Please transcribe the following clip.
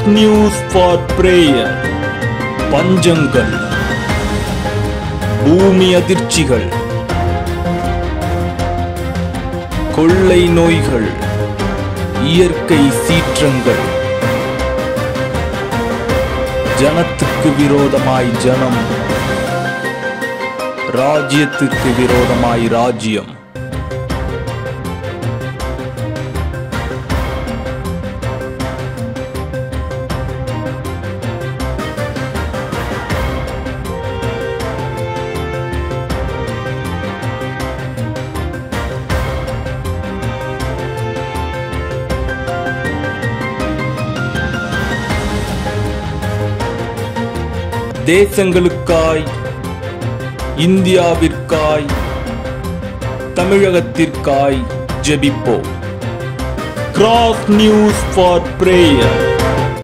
news for prayer பஞ்சங்கள் பூமி அதிர்ச்சிகள் கொள்ளை நோய்கள் இயற்கை சீற்றங்கள் ஜனத்துக்கு விரோதமாய் ஜனம் ராஜ்யத்துக்கு விரோதமாய் ராஜ்யம் தேசங்களுக்காய் இந்தியாவிற்காய் தமிழகத்திற்காய் ஜெபிப்போம் கிராஸ் நியூஸ் ஃபார் பிரேயர்